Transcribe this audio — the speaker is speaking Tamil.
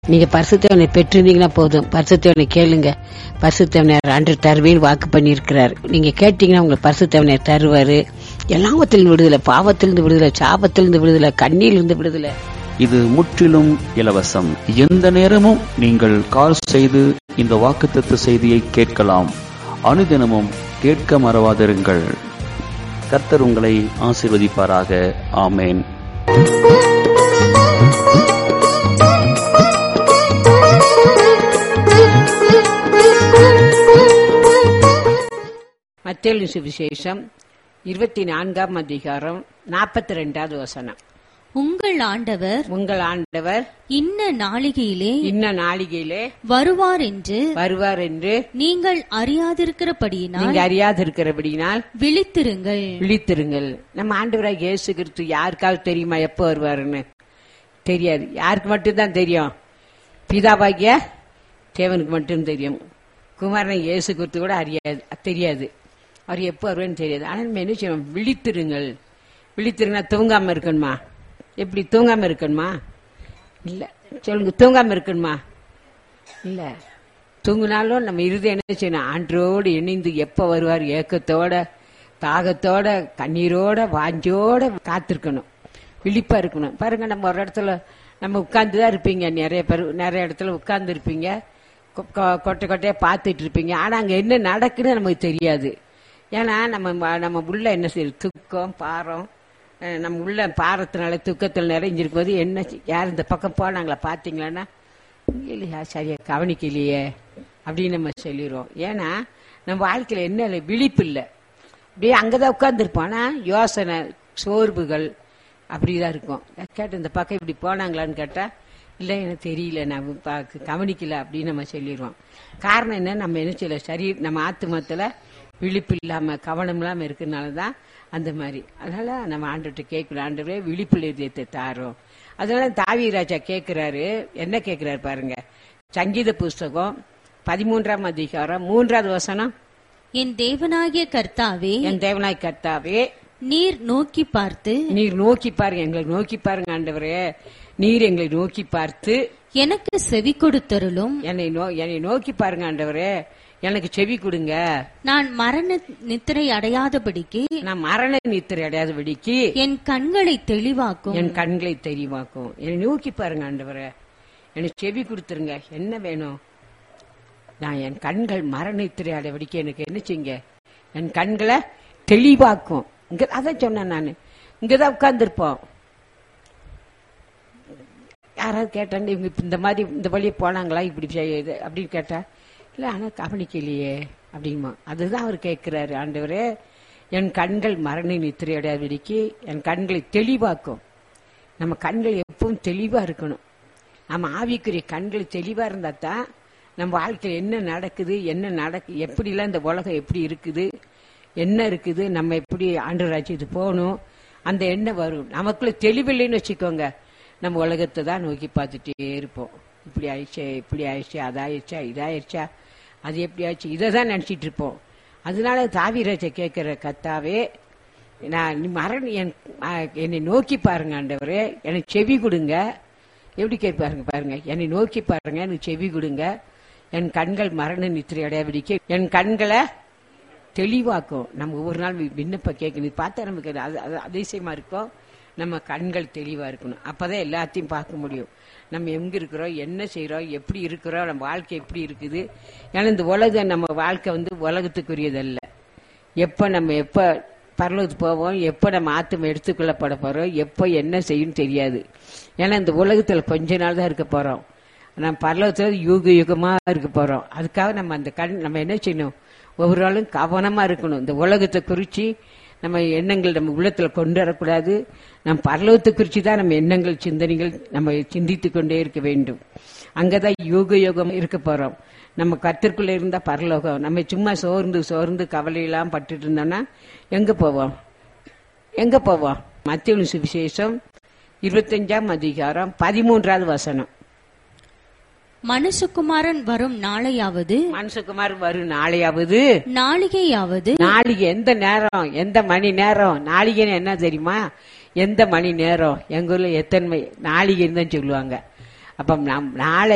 நீங்க பரிசுத்தவனை பெற்றிருந்தீங்கன்னா போதும் பரிசுத்தவனை கேளுங்க பரிசுத்தவனர் அன்று தருவேன்னு வாக்கு பண்ணியிருக்கிறார் நீங்க கேட்டீங்கன்னா உங்களுக்கு பரிசுத்தவனர் தருவாரு எல்லாவத்திலிருந்து விடுதலை பாவத்திலிருந்து விடுதலை சாபத்திலிருந்து விடுதலை கண்ணியிலிருந்து விடுதலை இது முற்றிலும் இலவசம் எந்த நேரமும் நீங்கள் கால் செய்து இந்த வாக்குத்தத்த செய்தியை கேட்கலாம் அனுதினமும் கேட்க மறவாதிருங்கள் கர்த்தர் உங்களை ஆசீர்வதிப்பாராக ஆமேன் மத்தேலு சுவிசேஷம் இருபத்தி நான்காம் அதிகாரம் நாற்பத்தி ரெண்டாவது வசனம் உங்கள் ஆண்டவர் உங்கள் ஆண்டவர் இன்ன நாளிகையிலே இன்ன நாளிகையிலே வருவார் என்று வருவார் என்று நீங்கள் அறியாதிருக்கிறபடியினால் நீங்க அறியாதிருக்கிறபடியினால் விழித்திருங்கள் விழித்திருங்கள் நம்ம ஆண்டவராக இயேசு கிறிஸ்து யாருக்காவது தெரியுமா எப்போ வருவாருன்னு தெரியாது யாருக்கு மட்டும்தான் தெரியும் பிதாபாகிய தேவனுக்கு மட்டும் தெரியும் குமாரன் இயேசு கிறிஸ்து கூட அறியாது தெரியாது அவர் எப்போ வருவான்னு தெரியாது ஆனால் நம்ம என்ன செய்யணும் விழித்திருங்கள் விழித்திருந்தா தூங்காம இருக்கணுமா எப்படி தூங்காம இருக்கணுமா இல்ல சொல்லுங்க தூங்காம இருக்கணுமா இல்ல தூங்கினாலும் நம்ம இறுதி என்ன செய்யணும் ஆண்டரோடு இணைந்து எப்ப வருவார் ஏக்கத்தோட தாகத்தோட கண்ணீரோட வாஞ்சோட காத்திருக்கணும் விழிப்பா இருக்கணும் பாருங்க நம்ம ஒரு இடத்துல நம்ம உட்கார்ந்து தான் இருப்பீங்க நிறைய பேர் நிறைய இடத்துல உட்கார்ந்து இருப்பீங்க கொ- கொ- கொட்டை கொட்டையா பார்த்துட்டு இருப்பீங்க ஆனா அங்க என்ன நடக்குன்னு நமக்கு தெரியாது ஏன்னா நம்ம ம- நம்ம உள்ள என்ன செய்யுது துக்கம் பாரம் அஹ் நம்ம உள்ள பாரத்தினால துக்கத்தில் நிறைஞ்சிருக்கும் போது என்ன செய்- யார் இந்த பக்கம் போனாங்களா பாத்தீங்களான்னா இல்லையா சரியா கவனிக்கலையே அப்படின்னு நம்ம சொல்லிடுவோம் ஏன்னா நம்ம வாழ்க்கையில என்ன இல்லை விழிப்பு இல்லை அப்படியே அங்கதான் உட்கார்ந்துருப்போம் ஆனா யோசனை சோர்வுகள் அப்படிதான் இருக்கும் கேட்டு இந்த பக்கம் இப்படி போனாங்களான்னு கேட்டா இல்ல எனக்கு தெரியல நான் பா- கவனிக்கல அப்படின்னு நம்ம சொல்லிடுவோம் காரணம் என்ன நம்ம என்ன செய்யல சரி நம்ம ஆத்துமத்துல விழிப்பு இல்லாம கவனம் இல்லாம இருக்கறனால தான் அந்த மாதிரி அதனால நம்ம ஆண்டுகிட்ட கேட்கணும் ஆண்டவரே விழிப்பு இதயத்தை தாரோம் அதனால தாவி ராஜா கேட்கிறாரு என்ன கேட்கிறாரு பாருங்க சங்கீத புஸ்தகம் பதிமூன்றாம் அதிகாரம் மூன்றாவது வசனம் என் தேவனாகிய கர்த்தாவே என் தேவனாய் கர்த்தாவே நீர் நோக்கி பார்த்து நீர் நோக்கி பாருங்க எங்களை நோக்கி பாருங்க ஆண்டவரே நீர் எங்களை நோக்கி பார்த்து எனக்கு செவி கொடுத்தருளும் என்னை நோ என்னை நோக்கி பாருங்க ஆண்டவரே எனக்கு செவி கொடுங்க நான் மரண நித்திரை அடையாதபடிக்கு நான் மரண நித்திரை அடையாத வெடிக்கு என் கண்களை தெளிவாக்கும் என் கண்களை தெரிவாக்கும் என்னை நோக்கி பாருங்க ஆண்டவரே எனக்கு செவி கொடுத்துருங்க என்ன வேணும் நான் என் கண்கள் மரண நித்திரை அடைய வெடிக்க எனக்கு என்ன செய்யுங்க என் கண்களை தெளிவாக்கும் இங்க அதான் சொன்னேன் நான் இங்கதான் உட்கார்ந்துருப்போம் யாராவது கேட்டாங்க இவங்க இப்ப இந்த மாதிரி இந்த வழியே போனாங்களா இப்படி செய்யுது அப்படின்னு கேட்டா இல்ல ஆனா கவனிக்கலையே அப்படிமா அதுதான் அவர் கேட்கிறாரு ஆண்டவரே என் கண்கள் மரண நித்திரை அடையாதபடிக்கு என் கண்களை தெளிவாக்கும் நம்ம கண்கள் எப்பவும் தெளிவா இருக்கணும் நம்ம ஆவிக்குரிய கண்கள் தெளிவா இருந்தா தான் நம்ம வாழ்க்கையில் என்ன நடக்குது என்ன நடக்கு எப்படிலாம் இந்த உலகம் எப்படி இருக்குது என்ன இருக்குது நம்ம எப்படி ஆண்டு ராஜ்யத்துக்கு போகணும் அந்த எண்ணம் வரும் நமக்குள்ள தெளிவில்லைன்னு வச்சுக்கோங்க நம்ம உலகத்தை தான் நோக்கி பார்த்துட்டே இருப்போம் இப்படி ஆயிடுச்சே இப்படி ஆயிடுச்சு அதாயிடுச்சா இதாயிடுச்சா அது எப்படி ஆயிடுச்சு இதை தான் நினச்சிட்டு இருப்போம் அதனால தாவிராஜ கேட்கிற கத்தாவே நான் நீ மரண என் ஆ, என்னை நோக்கி பாருங்க ஆண்டவரே எனக்கு செவி கொடுங்க எப்படி கேட்பாருங்க பாருங்க என்னை நோக்கி பாருங்க எனக்கு செவி கொடுங்க என் கண்கள் மரண நித்திரை அடையாவிடிக்க என் கண்களை தெளிவாக்கும் நம்ம ஒவ்வொரு நாள் வி- விண்ணப்ப கேட்கணும் இது பார்த்தா நமக்கு அது அது அதிசயமா இருக்கும் நம்ம கண்கள் தெளிவா இருக்கணும் அப்பதான் எல்லாத்தையும் பார்க்க முடியும் நம்ம எங்க இருக்கிறோம் என்ன செய்றோம் எப்படி இருக்கிறோம் நம்ம வாழ்க்கை எப்படி இருக்குது ஏன்னா இந்த உலகம் நம்ம வாழ்க்கை வந்து உலகத்துக்குரியதல்ல எப்ப நம்ம எப்ப பரலோகத்துக்கு போவோம் எப்ப நம்ம ஆத்தம் எடுத்துக்கொள்ளப்பட போறோம் எப்ப என்ன செய்யும் தெரியாது ஏன்னா இந்த உலகத்துல கொஞ்ச நாள் தான் இருக்க போறோம் நம்ம பரலோகத்துல யுக யுகமா இருக்க போறோம் அதுக்காக நம்ம அந்த கண் நம்ம என்ன செய்யணும் ஒவ்வொரு நாளும் கவனமா இருக்கணும் இந்த உலகத்தை குறிச்சு நம்ம எண்ணங்கள் நம்ம உள்ளத்துல கொண்டு வரக்கூடாது நம்ம பரலோகத்தை குறிச்சு தான் நம்ம எண்ணங்கள் சிந்தனைகள் நம்ம சிந்தித்து கொண்டே இருக்க வேண்டும் அங்கதான் யோக யோகம் இருக்க போறோம் நம்ம கத்திற்குள்ள இருந்தா பரலோகம் நம்ம சும்மா சோர்ந்து சோர்ந்து கவலையெல்லாம் பட்டுட்டு இருந்தோம்னா எங்க போவோம் எங்க போவோம் மத்திய சுவிசேஷம் இருபத்தஞ்சாம் அதிகாரம் பதிமூன்றாவது வசனம் மனுஷகுமாரன் வரும் நாளையாவது மனுஷகுமார் வரும் நாளையாவது நாளிகையாவது நாளைக்கு எந்த நேரம் எந்த மணி நேரம் நாளிகைன்னு என்ன தெரியுமா எந்த மணி நேரம் எங்க ஊர்ல எத்தனை மணி- நாளிகைன்னு தான் சொல்லுவாங்க அப்ப நம் நாளை